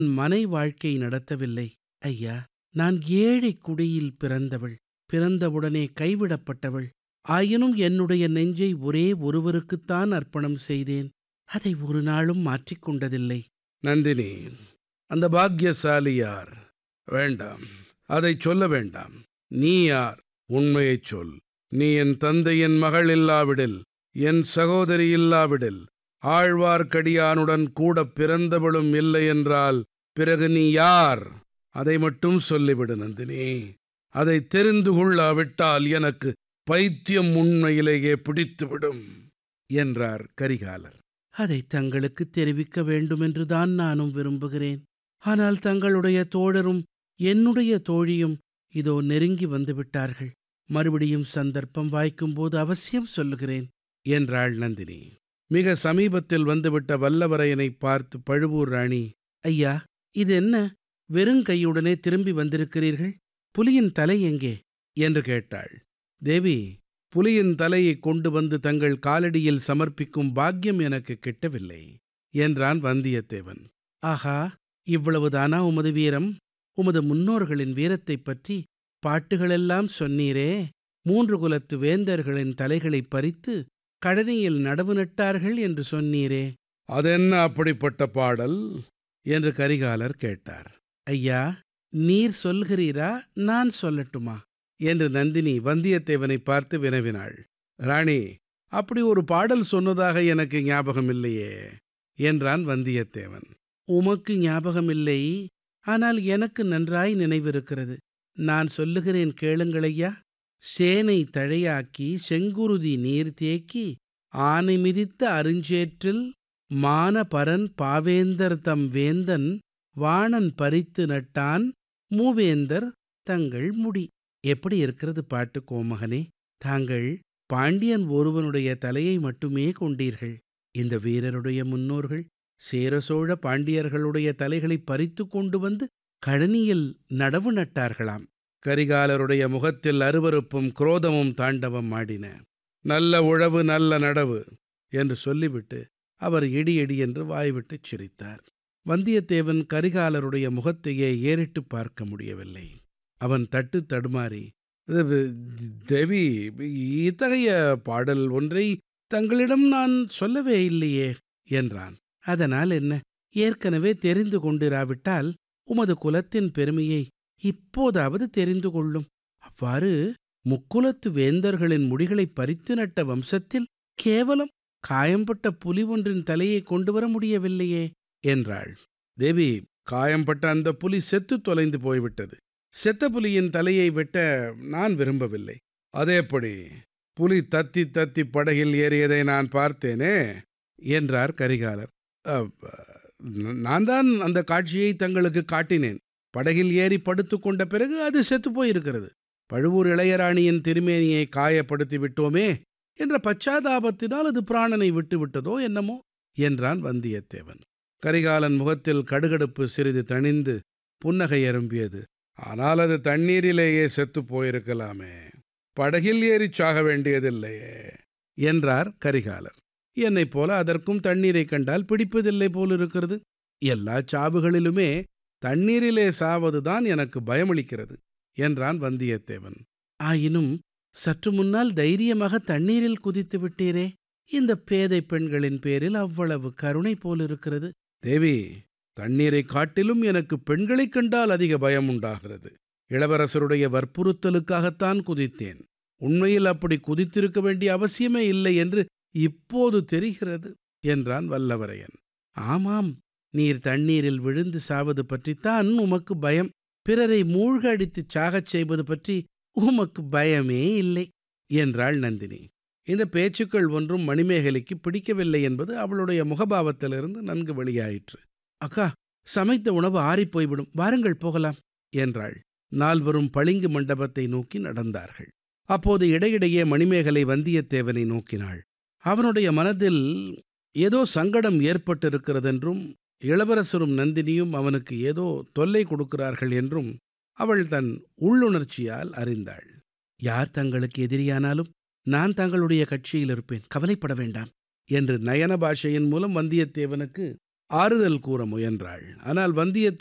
மனை வாழ்க்கை நடத்தவில்லை ஐயா நான் ஏழை குடியில் பிறந்தவள் பிறந்தவுடனே கைவிடப்பட்டவள் ஆயினும் என்னுடைய நெஞ்சை ஒரே ஒருவருக்குத்தான் அர்ப்பணம் செய்தேன் அதை ஒரு நாளும் மாற்றிக்கொண்டதில்லை நந்தினி அந்த பாக்கியசாலி யார் வேண்டாம் அதைச் சொல்ல வேண்டாம் நீ யார் உண்மையைச் சொல் நீ என் தந்தையின் மகள் இல்லாவிடில் என் சகோதரி இல்லாவிடில் ஆழ்வார்க்கடியானுடன் கூட பிறந்தவளும் இல்லை என்றால் பிறகு நீ யார் அதை மட்டும் சொல்லிவிடு நந்தினி அதை தெரிந்து கொள்ளாவிட்டால் எனக்கு பைத்தியம் உண்மையிலேயே பிடித்துவிடும் என்றார் கரிகாலர் அதை தங்களுக்கு தெரிவிக்க வேண்டுமென்றுதான் நானும் விரும்புகிறேன் ஆனால் தங்களுடைய தோழரும் என்னுடைய தோழியும் இதோ நெருங்கி வந்து விட்டார்கள் மறுபடியும் சந்தர்ப்பம் வாய்க்கும்போது அவசியம் சொல்லுகிறேன் என்றாள் நந்தினி மிக சமீபத்தில் வந்துவிட்ட வல்லவரையனை பார்த்து பழுவூர் ராணி ஐயா இது என்ன வெறுங்கையுடனே திரும்பி வந்திருக்கிறீர்கள் புலியின் தலை எங்கே என்று கேட்டாள் தேவி புலியின் தலையை கொண்டு வந்து தங்கள் காலடியில் சமர்ப்பிக்கும் பாக்கியம் எனக்கு கிட்டவில்லை என்றான் வந்தியத்தேவன் ஆஹா இவ்வளவுதானா உமது வீரம் உமது முன்னோர்களின் வீரத்தைப் பற்றி பாட்டுகளெல்லாம் சொன்னீரே மூன்று குலத்து வேந்தர்களின் தலைகளைப் பறித்து கழனியில் நடவு நட்டார்கள் என்று சொன்னீரே அதென்ன அப்படிப்பட்ட பாடல் என்று கரிகாலர் கேட்டார் ஐயா நீர் சொல்கிறீரா நான் சொல்லட்டுமா என்று நந்தினி வந்தியத்தேவனை பார்த்து வினவினாள் ராணி அப்படி ஒரு பாடல் சொன்னதாக எனக்கு ஞாபகம் இல்லையே என்றான் வந்தியத்தேவன் உமக்கு ஞாபகமில்லை ஆனால் எனக்கு நன்றாய் நினைவிருக்கிறது நான் சொல்லுகிறேன் கேளுங்களையா சேனை தழையாக்கி செங்குருதி நீர் தேக்கி ஆனை மிதித்த அருஞ்சேற்றில் மானபரன் பாவேந்தர் தம் வேந்தன் வாணன் பறித்து நட்டான் மூவேந்தர் தங்கள் முடி எப்படி இருக்கிறது பாட்டு கோமகனே தாங்கள் பாண்டியன் ஒருவனுடைய தலையை மட்டுமே கொண்டீர்கள் இந்த வீரருடைய முன்னோர்கள் சேர சோழ பாண்டியர்களுடைய தலைகளை பறித்து கொண்டு வந்து கழனியில் நடவு நட்டார்களாம் கரிகாலருடைய முகத்தில் அருவருப்பும் குரோதமும் தாண்டவம் ஆடின நல்ல உழவு நல்ல நடவு என்று சொல்லிவிட்டு அவர் இடி இடி என்று வாய்விட்டுச் சிரித்தார் வந்தியத்தேவன் கரிகாலருடைய முகத்தையே ஏறிட்டு பார்க்க முடியவில்லை அவன் தட்டு தடுமாறி தேவி இத்தகைய பாடல் ஒன்றை தங்களிடம் நான் சொல்லவே இல்லையே என்றான் அதனால் என்ன ஏற்கனவே தெரிந்து கொண்டிராவிட்டால் உமது குலத்தின் பெருமையை இப்போதாவது தெரிந்து கொள்ளும் அவ்வாறு முக்குலத்து வேந்தர்களின் முடிகளை பறித்து நட்ட வம்சத்தில் கேவலம் காயம்பட்ட புலி ஒன்றின் தலையை கொண்டு வர முடியவில்லையே என்றாள் தேவி காயம்பட்ட அந்த புலி செத்து தொலைந்து போய்விட்டது செத்த புலியின் தலையை வெட்ட நான் விரும்பவில்லை அதேபடி புலி தத்தி தத்தி படகில் ஏறியதை நான் பார்த்தேனே என்றார் கரிகாலர் நான் தான் அந்த காட்சியை தங்களுக்கு காட்டினேன் படகில் ஏறி படுத்து கொண்ட பிறகு அது செத்து போயிருக்கிறது பழுவூர் இளையராணியின் திருமேனியை காயப்படுத்தி விட்டோமே என்ற பச்சாதாபத்தினால் அது பிராணனை விட்டு விட்டதோ என்னமோ என்றான் வந்தியத்தேவன் கரிகாலன் முகத்தில் கடுகடுப்பு சிறிது தணிந்து புன்னகை அரும்பியது ஆனால் அது தண்ணீரிலேயே செத்து போயிருக்கலாமே படகில் ஏறிச் சாக வேண்டியதில்லையே என்றார் கரிகாலர் என்னைப் போல அதற்கும் தண்ணீரை கண்டால் பிடிப்பதில்லை போலிருக்கிறது எல்லா சாவுகளிலுமே தண்ணீரிலே சாவதுதான் எனக்கு பயமளிக்கிறது என்றான் வந்தியத்தேவன் ஆயினும் சற்று முன்னால் தைரியமாக தண்ணீரில் குதித்து விட்டீரே இந்த பேதை பெண்களின் பேரில் அவ்வளவு கருணை போலிருக்கிறது தேவி தண்ணீரை காட்டிலும் எனக்கு பெண்களைக் கண்டால் அதிக பயம் உண்டாகிறது இளவரசருடைய வற்புறுத்தலுக்காகத்தான் குதித்தேன் உண்மையில் அப்படி குதித்திருக்க வேண்டிய அவசியமே இல்லை என்று இப்போது தெரிகிறது என்றான் வல்லவரையன் ஆமாம் நீர் தண்ணீரில் விழுந்து சாவது பற்றித்தான் உமக்கு பயம் பிறரை மூழ்க அடித்துச் சாகச் செய்வது பற்றி உமக்கு பயமே இல்லை என்றாள் நந்தினி இந்த பேச்சுக்கள் ஒன்றும் மணிமேகலைக்கு பிடிக்கவில்லை என்பது அவளுடைய முகபாவத்திலிருந்து நன்கு வெளியாயிற்று அக்கா சமைத்த உணவு ஆறிப்போய்விடும் வாருங்கள் போகலாம் என்றாள் நால்வரும் பளிங்கு மண்டபத்தை நோக்கி நடந்தார்கள் அப்போது இடையிடையே மணிமேகலை வந்தியத்தேவனை நோக்கினாள் அவனுடைய மனதில் ஏதோ சங்கடம் ஏற்பட்டிருக்கிறதென்றும் இளவரசரும் நந்தினியும் அவனுக்கு ஏதோ தொல்லை கொடுக்கிறார்கள் என்றும் அவள் தன் உள்ளுணர்ச்சியால் அறிந்தாள் யார் தங்களுக்கு எதிரியானாலும் நான் தங்களுடைய கட்சியில் இருப்பேன் கவலைப்பட வேண்டாம் என்று நயன பாஷையின் மூலம் வந்தியத்தேவனுக்கு ஆறுதல் கூற முயன்றாள் ஆனால் வந்தியத்தேவன்